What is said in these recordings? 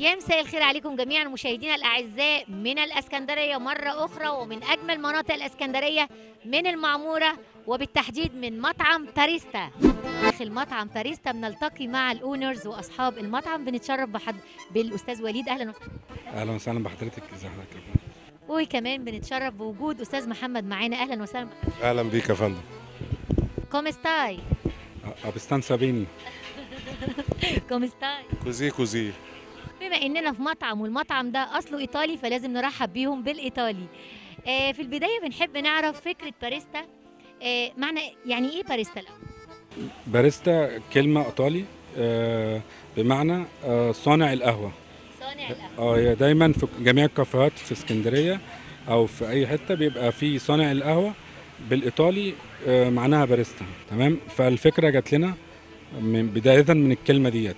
يا مساء الخير عليكم جميعا مشاهدينا الاعزاء من الاسكندريه مره اخرى ومن اجمل مناطق الاسكندريه من المعموره وبالتحديد من مطعم باريستا داخل مطعم باريستا بنلتقي مع الاونرز واصحاب المطعم بنتشرف بحد بالاستاذ وليد اهلا وسهلا اهلا وسهلا بحضرتك ازي حضرتك وكمان بنتشرف بوجود استاذ محمد معانا اهلا وسهلا اهلا بيك يا فندم كومستاي ابستانسا بيني كومستاي كوزي كوزي بما اننا في مطعم والمطعم ده اصله ايطالي فلازم نرحب بيهم بالايطالي آه في البدايه بنحب نعرف فكره باريستا آه معنى يعني ايه باريستا الاول باريستا كلمه ايطالي آه، بمعنى آه، صانع القهوه صانع القهوه اه هي دايما في جميع الكافيهات في اسكندريه او في اي حته بيبقى في صانع القهوه بالايطالي آه، معناها باريستا تمام فالفكره جات لنا من بدايه من الكلمه ديت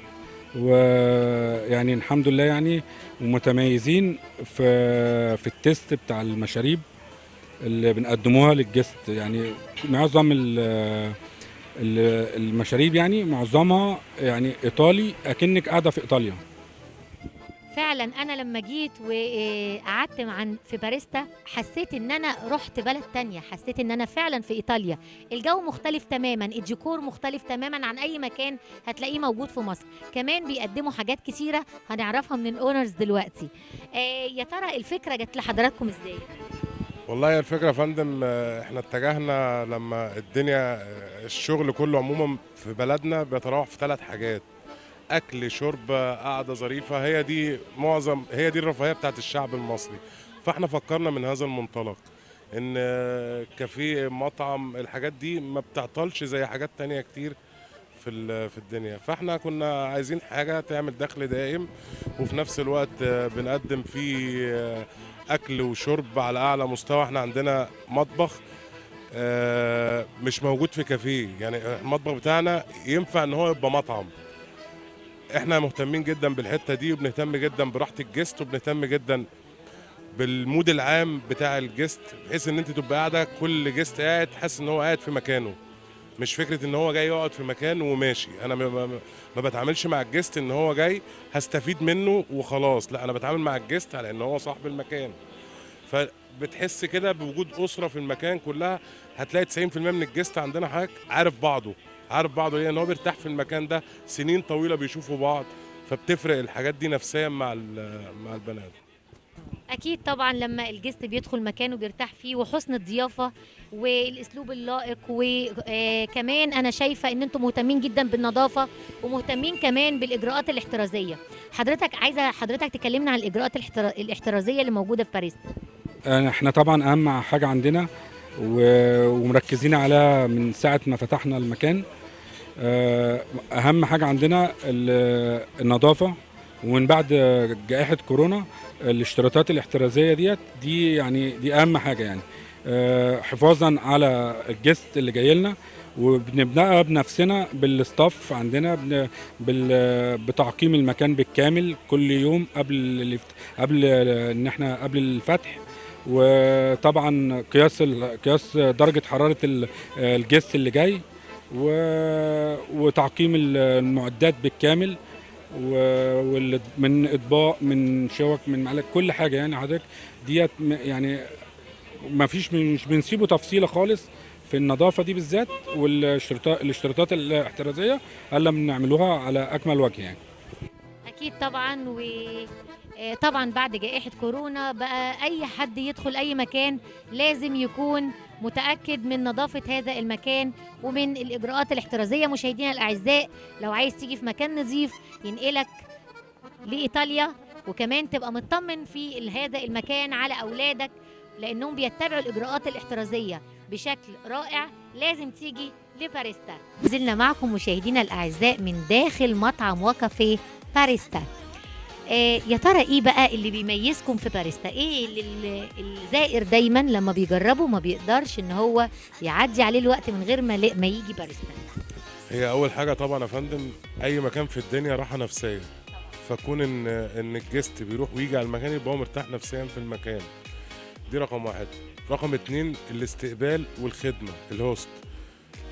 ويعني الحمد لله يعني ومتميزين في في التيست بتاع المشاريب اللي بنقدموها للجست يعني معظم ال- ال- المشاريب يعني معظمها يعني ايطالي اكنك قاعده في ايطاليا فعلا انا لما جيت وقعدت مع في باريستا حسيت ان انا رحت بلد تانية حسيت ان انا فعلا في ايطاليا الجو مختلف تماما الديكور مختلف تماما عن اي مكان هتلاقيه موجود في مصر كمان بيقدموا حاجات كتيره هنعرفها من الاونرز دلوقتي آه يا ترى الفكره جت لحضراتكم ازاي والله هي الفكره يا فندم آه، احنا اتجهنا لما الدنيا آه، الشغل كله عموما في بلدنا بيتراوح في ثلاث حاجات اكل شرب آه، قعده ظريفه هي دي معظم هي دي الرفاهيه بتاعت الشعب المصري فاحنا فكرنا من هذا المنطلق ان آه، كافيه مطعم الحاجات دي ما بتعطلش زي حاجات تانية كتير في ال- في الدنيا فاحنا كنا عايزين حاجه تعمل دخل دائم وفي نفس الوقت آه، بنقدم فيه آه، اكل وشرب على اعلى مستوى احنا عندنا مطبخ آه، مش موجود في كافيه يعني المطبخ بتاعنا ينفع ان هو يبقى مطعم احنا مهتمين جدا بالحته دي وبنهتم جدا براحه الجست وبنهتم جدا بالمود العام بتاع الجست بحيث ان انت تبقى قاعده كل جست قاعد حاسس ان هو قاعد في مكانه مش فكره ان هو جاي يقعد في مكان وماشي انا ما- ما ما بتعاملش مع الجست ان هو جاي هستفيد منه وخلاص لا انا بتعامل مع الجست على ان هو صاحب المكان فبتحس كده بوجود اسره في المكان كلها هتلاقي 90% من الجست عندنا حضرتك عارف بعضه عارف بعضه ليه ان هو بيرتاح في المكان ده سنين طويله بيشوفوا بعض فبتفرق الحاجات دي نفسيا مع ال- مع البني ادم اكيد طبعا لما الجست بيدخل مكانه بيرتاح فيه وحسن الضيافه والاسلوب اللائق وكمان انا شايفه ان انتم مهتمين جدا بالنظافه ومهتمين كمان بالاجراءات الاحترازيه حضرتك عايزه حضرتك تكلمنا عن الاجراءات الاحترا- الاحترازيه اللي موجوده في باريس آه، احنا طبعا اهم حاجه عندنا و- ومركزين عليها من ساعه ما فتحنا المكان آه، اهم حاجه عندنا ال- النظافه ومن بعد جائحه كورونا الاشتراطات الاحترازيه ديت دي يعني دي اهم حاجه يعني آه، حفاظا على الجست اللي جاي لنا وبنبدأها بنفسنا بالستاف عندنا بن- بال- بتعقيم المكان بالكامل كل يوم قبل الافت- قبل ان احنا قبل الفتح وطبعا قياس ال- قياس درجه حراره ال- الجست اللي جاي و- وتعقيم ال- المعدات بالكامل و- وال- من اطباق من شوك من معلق كل حاجه يعني حضرتك ديت م- يعني ما فيش مش بنسيبه تفصيله خالص في النظافه دي بالذات والاشتراطات الاشتراطات الاحترازيه الا بنعملوها على اكمل وجه يعني اكيد طبعا و آه، طبعا بعد جائحه كورونا بقى اي حد يدخل اي مكان لازم يكون متاكد من نظافه هذا المكان ومن الاجراءات الاحترازيه مشاهدينا الاعزاء لو عايز تيجي في مكان نظيف ينقلك لايطاليا وكمان تبقى مطمن في ال- هذا المكان على اولادك لانهم بيتبعوا الاجراءات الاحترازيه بشكل رائع لازم تيجي لباريستا نزلنا معكم مشاهدينا الاعزاء من داخل مطعم وكافيه باريستا آه يا ترى ايه بقى اللي بيميزكم في باريستا ايه اللي ال- الزائر دايما لما بيجربه ما بيقدرش ان هو يعدي عليه الوقت من غير ما ل- ما يجي باريستا هي اول حاجه طبعا يا فندم اي مكان في الدنيا راحه نفسيه فكون ان ان الجست بيروح ويجي على المكان يبقى هو مرتاح نفسيا في المكان دي رقم واحد رقم اتنين الاستقبال والخدمه الهوست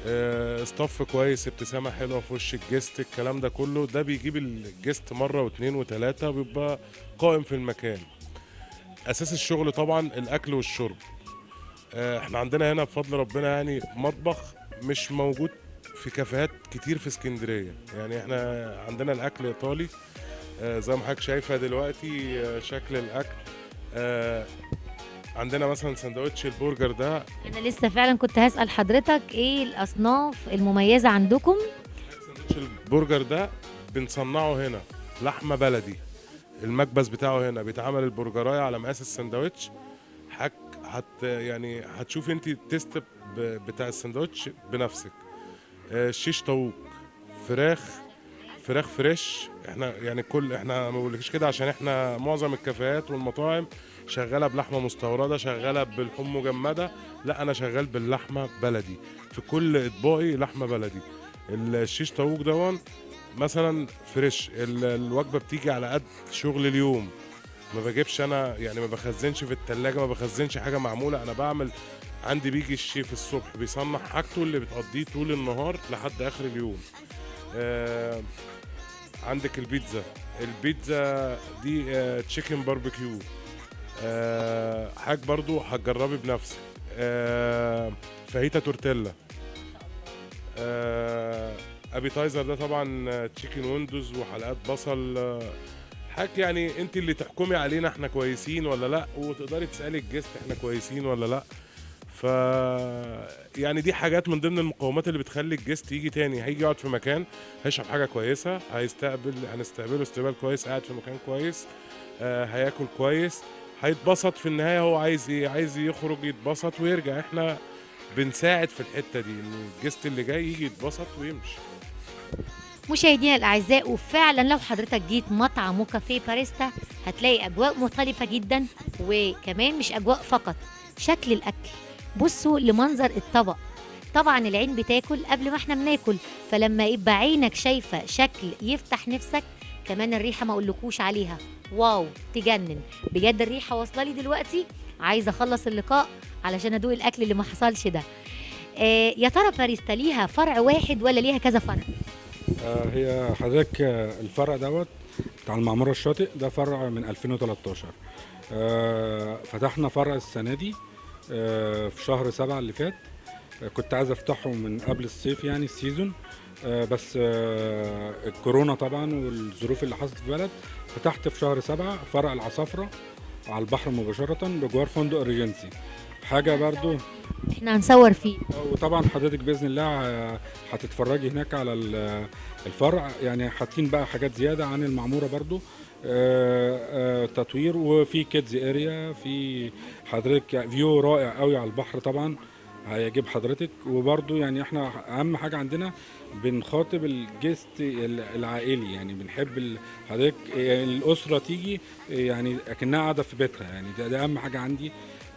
آه، استاف كويس ابتسامه حلوه في وش الجست الكلام ده كله ده بيجيب الجست مره واثنين وثلاثه وبيبقى قائم في المكان اساس الشغل طبعا الاكل والشرب آه، احنا عندنا هنا بفضل ربنا يعني مطبخ مش موجود في كافيهات كتير في اسكندريه يعني احنا عندنا الاكل ايطالي آه، زي ما حضرتك شايفه دلوقتي آه، شكل الاكل آه، عندنا مثلا سندوتش البرجر ده انا لسه فعلا كنت هسال حضرتك ايه الاصناف المميزه عندكم سندوتش البرجر ده بنصنعه هنا لحمه بلدي المكبس بتاعه هنا بيتعمل البرجرايه على مقاس السندوتش حك هت يعني هتشوف انت التيست ب- بتاع السندوتش بنفسك آه، شيش طاووق فراخ فراخ فريش احنا يعني كل احنا ما بقولكش كده عشان احنا معظم الكافيهات والمطاعم شغاله بلحمه مستورده شغاله بلحوم مجمده لا انا شغال باللحمه بلدي في كل اطباقي لحمه بلدي الشيش طاووق دون مثلا فريش ال- الوجبه بتيجي على قد شغل اليوم ما بجيبش انا يعني ما بخزنش في التلاجة ما بخزنش حاجه معموله انا بعمل عندي بيجي الشيف الصبح بيصنع حاجته اللي بتقضيه طول النهار لحد اخر اليوم آه عندك البيتزا البيتزا دي آه تشيكن باربيكيو آه حاجة برضو هتجربي بنفسك آه فاهيتا تورتيلا آه ابيتايزر ده طبعا تشيكن ويندوز وحلقات بصل آه، حاجة يعني انت اللي تحكمي علينا احنا كويسين ولا لا وتقدري تسالي الجست احنا كويسين ولا لا ف يعني دي حاجات من ضمن المقومات اللي بتخلي الجست يجي تاني هيجي يقعد في مكان هيشرب حاجه كويسه هيستقبل هنستقبله استقبال كويس قاعد في مكان كويس آه هياكل كويس هيتبسط في النهايه هو عايز ايه عايز يخرج يتبسط ويرجع احنا بنساعد في الحته دي ان الجست اللي جاي يجي يتبسط ويمشي مشاهدينا الاعزاء وفعلا لو حضرتك جيت مطعم وكافيه باريستا هتلاقي اجواء مختلفه جدا وكمان مش اجواء فقط شكل الاكل بصوا لمنظر الطبق طبعا العين بتاكل قبل ما احنا بناكل فلما يبقى عينك شايفه شكل يفتح نفسك كمان الريحه ما اقولكوش عليها واو تجنن بجد الريحه واصله لي دلوقتي عايزه اخلص اللقاء علشان ادوق الاكل اللي ما حصلش ده آه يا ترى باريستا ليها فرع واحد ولا ليها كذا فرع آه، هي حضرتك آه، الفرع دوت بتاع المعمورة الشاطئ ده فرع من 2013 آه، فتحنا فرع السنة دي آه، في شهر سبعة اللي فات آه، كنت عايز افتحه من قبل الصيف يعني السيزون آه، بس آه، الكورونا طبعا والظروف اللي حصلت في البلد فتحت في شهر سبعة فرع العصافرة على البحر مباشرة بجوار فندق ريجنسي حاجة برضو احنا هنصور فيه وطبعا حضرتك باذن الله آه، هتتفرجي هناك على ال- الفرع يعني حاطين بقى حاجات زياده عن المعموره برضو آه، آه، تطوير وفي كيدز اريا في حضرتك فيو رائع قوي على البحر طبعا هيعجب حضرتك وبرضو يعني احنا اهم حاجه عندنا بنخاطب الجست العائلي يعني بنحب ال- حضرتك يعني الاسره تيجي يعني اكنها قاعده في بيتها يعني ده, ده اهم حاجه عندي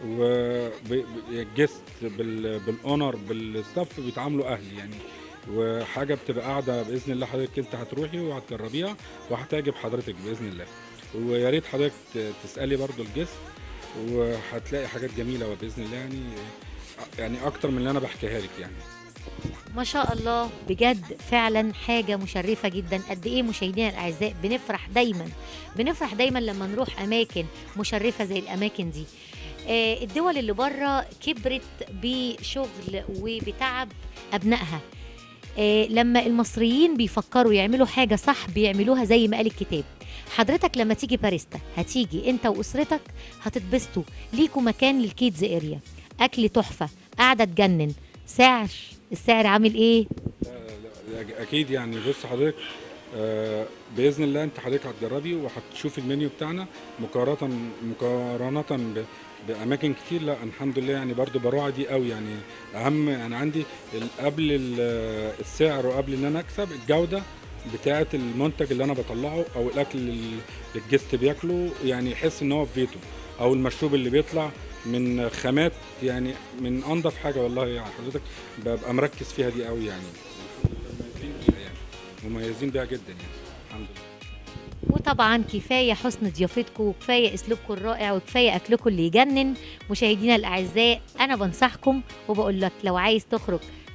والجست بالاونر بالستاف بيتعاملوا اهلي يعني وحاجه بتبقى قاعده باذن الله حضرتك انت هتروحي وهتجربيها وهتعجب حضرتك باذن الله ويا ريت حضرتك ت- تسالي برضو الجست وهتلاقي حاجات جميله باذن الله يعني يعني اكتر من اللي انا بحكيها لك يعني ما شاء الله بجد فعلا حاجة مشرفة جدا قد ايه مشاهدينا الاعزاء بنفرح دايما بنفرح دايما لما نروح اماكن مشرفة زي الاماكن دي آه، الدول اللي بره كبرت بشغل وبتعب ابنائها آه، لما المصريين بيفكروا يعملوا حاجة صح بيعملوها زي ما قال الكتاب حضرتك لما تيجي باريستا هتيجي انت واسرتك هتتبسطوا ليكوا مكان للكيدز اريا اكل تحفة قاعدة تجنن سعر السعر عامل ايه لا، لا، اكيد يعني بص حضرتك آه، باذن الله انت حضرتك هتجربي وهتشوفي المنيو بتاعنا مقارنه مقارنه ب- باماكن كتير لا الحمد لله يعني برضو براعي دي قوي يعني اهم يعني عندي ال- قبل ال- السعر وقبل ان انا اكسب الجوده بتاعه المنتج اللي انا بطلعه او الاكل اللي الجست بياكله يعني يحس ان هو في بيته او المشروب اللي بيطلع من خامات يعني من انضف حاجه والله يعني حضرتك ببقى مركز فيها دي قوي يعني مميزين بيها يعني مميزين بيها جدا يعني الحمد لله وطبعا كفايه حسن ضيافتكم وكفايه اسلوبكم الرائع وكفايه اكلكم اللي يجنن مشاهدينا الاعزاء انا بنصحكم وبقول لك لو عايز تخرج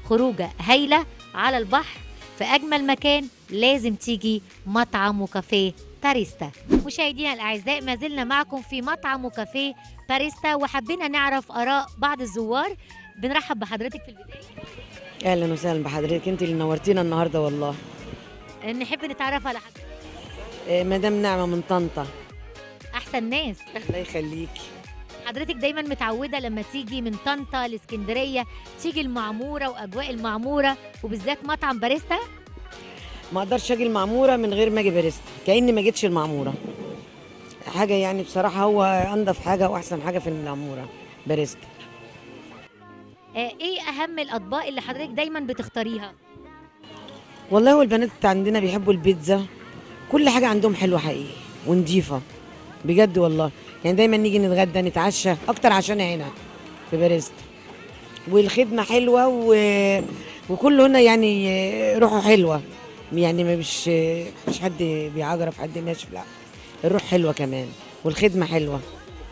خروجه هايله على البحر في اجمل مكان لازم تيجي مطعم وكافيه باريستا مشاهدينا الاعزاء ما زلنا معكم في مطعم وكافيه باريستا وحبينا نعرف اراء بعض الزوار بنرحب بحضرتك في البدايه اهلا وسهلا بحضرتك انت اللي نورتينا النهارده والله نحب نتعرف على حضرتك إيه، مدام نعمه من طنطا احسن ناس الله يخليكي حضرتك دايما متعوده لما تيجي من طنطا لاسكندريه تيجي المعموره واجواء المعموره وبالذات مطعم باريستا ما اقدرش اجي المعموره من غير ما اجي باريستا كاني ما جيتش المعموره حاجه يعني بصراحه هو انضف حاجه واحسن حاجه في المعموره باريستا آه، ايه اهم الاطباق اللي حضرتك دايما بتختاريها والله هو البنات عندنا بيحبوا البيتزا كل حاجه عندهم حلوه حقيقي ونضيفه بجد والله يعني دايما نيجي نتغدى نتعشى اكتر عشان هنا في باريستا والخدمه حلوه و... وكله هنا يعني روحه حلوه يعني ما مش مش حد بيعجرف حد ناشف لا الروح حلوه كمان والخدمه حلوه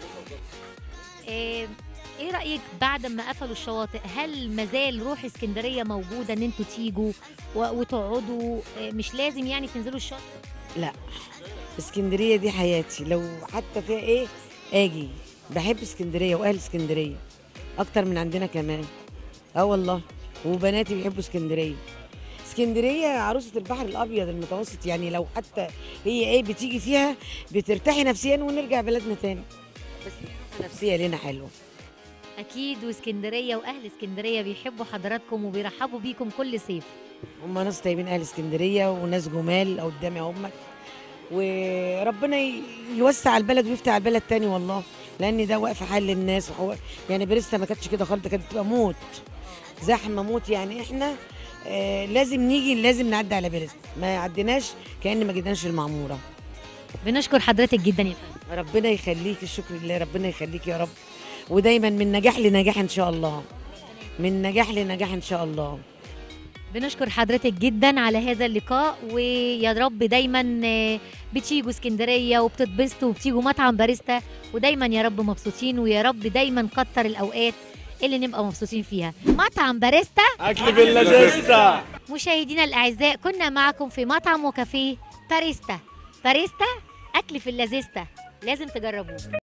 آه، ايه رايك بعد ما قفلوا الشواطئ هل مازال روح اسكندريه موجوده ان انتوا تيجوا و- وتقعدوا آه، مش لازم يعني تنزلوا الشاطئ لا اسكندريه دي حياتي لو حتى فيها ايه اجي بحب اسكندريه واهل اسكندريه اكتر من عندنا كمان اه والله وبناتي بيحبوا اسكندريه اسكندريه عروسه البحر الابيض المتوسط يعني لو حتى هي ايه بتيجي فيها بترتاحي نفسيا ونرجع بلدنا تاني بس الراحة نفسيه لنا حلوه اكيد واسكندريه واهل اسكندريه بيحبوا حضراتكم وبيرحبوا بيكم كل صيف هم ناس طيبين اهل اسكندريه وناس جمال قدامي هم وربنا ي- يوسع البلد ويفتح البلد تاني والله لان ده واقف حل الناس وحو... يعني بريستا ما كانتش كده خالص ده كانت تبقى موت زحمه موت يعني احنا آه لازم نيجي لازم نعدي على بريستا ما عديناش كأن ما جيناش المعموره بنشكر حضرتك جدا يا فندم ربنا يخليك الشكر لله ربنا يخليك يا رب ودايما من نجاح لنجاح ان شاء الله من نجاح لنجاح ان شاء الله بنشكر حضرتك جدا على هذا اللقاء ويا رب دايما آه، بتيجوا اسكندريه وبتتبسطوا وبتيجوا مطعم باريستا ودايما يا رب مبسوطين ويا رب دايما كتر الاوقات اللي نبقى مبسوطين فيها مطعم باريستا اكل باللذيذة مشاهدينا الاعزاء كنا معكم في مطعم وكافيه باريستا باريستا اكل في اللذيذة لازم تجربوه